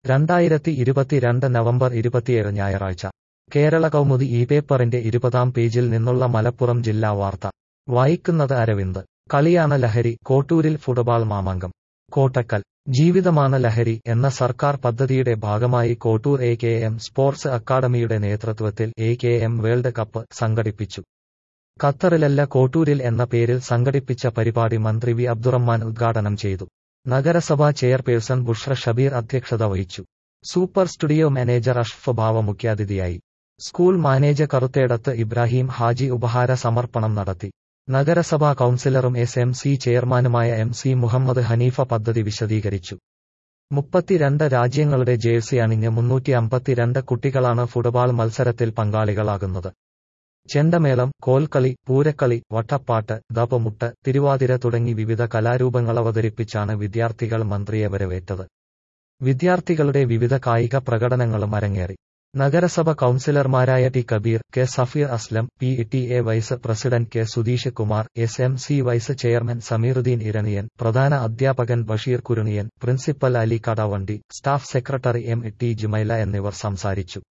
രണ്ടായിരത്തി ഇരുപത്തിരണ്ട് നവംബർ ഇരുപത്തിയേഴ് ഞായറാഴ്ച കേരള കൗമുദി ഈ പേപ്പറിന്റെ ഇരുപതാം പേജിൽ നിന്നുള്ള മലപ്പുറം ജില്ലാ വാർത്ത വായിക്കുന്നത് അരവിന്ദ് കളിയാണ് ലഹരി കോട്ടൂരിൽ ഫുട്ബോൾ മാമാങ്കം കോട്ടക്കൽ ജീവിതമാണ് ലഹരി എന്ന സർക്കാർ പദ്ധതിയുടെ ഭാഗമായി Kottoor A K M sports അക്കാദമിയുടെ നേതൃത്വത്തിൽ A K M world cup സംഘടിപ്പിച്ചു ഖത്തറിലല്ല കോട്ടൂരിൽ എന്ന പേരിൽ സംഘടിപ്പിച്ച പരിപാടി മന്ത്രി വി അബ്ദുറഹ്മാൻ ഉദ്ഘാടനം ചെയ്തു നഗരസഭാ ചെയർപേഴ്സൺ ബുഷ്ര ഷബീർ അധ്യക്ഷത വഹിച്ചു സൂപ്പർ സ്റ്റുഡിയോ മാനേജർ അഷ്ഫ് ബാവ മുഖ്യാതിഥിയായി സ്കൂൾ മാനേജർ കറുത്തേടത്ത് ഇബ്രാഹിം ഹാജി ഉപഹാര സമർപ്പണം നടത്തി നഗരസഭാ കൌൺസിലറും എസ് എം സി ചെയർമാനുമായ എം സി മുഹമ്മദ് ഹനീഫ പദ്ധതി വിശദീകരിച്ചു മുപ്പത്തിരണ്ട് രാജ്യങ്ങളുടെ ജേഴ്സി അണിഞ്ഞ് മുന്നൂറ്റി അമ്പത്തിരണ്ട് കുട്ടികളാണ് ഫുട്ബോൾ മത്സരത്തിൽ പങ്കാളികളാകുന്നത് ചെണ്ടമേളം കോൽക്കളി പൂരക്കളി വട്ടപ്പാട്ട് ദപമുട്ട് തിരുവാതിര തുടങ്ങി വിവിധ കലാരൂപങ്ങൾ അവതരിപ്പിച്ചാണ് വിദ്യാർത്ഥികൾ മന്ത്രിയെ വരവേറ്റത് വിദ്യാർത്ഥികളുടെ വിവിധ കായിക പ്രകടനങ്ങളും അരങ്ങേറി നഗരസഭ കൌൺസിലർമാരായ T Kabeer K Safeer Aslam P T A vice president K Sudheesh Kumar S M C vice chairman Sameeruddin Iraniyan പ്രധാന അധ്യാപകൻ Basheer Kuruniyan principal Ali Kadavandi staff secretary M T Jumaila എന്നിവർ സംസാരിച്ചു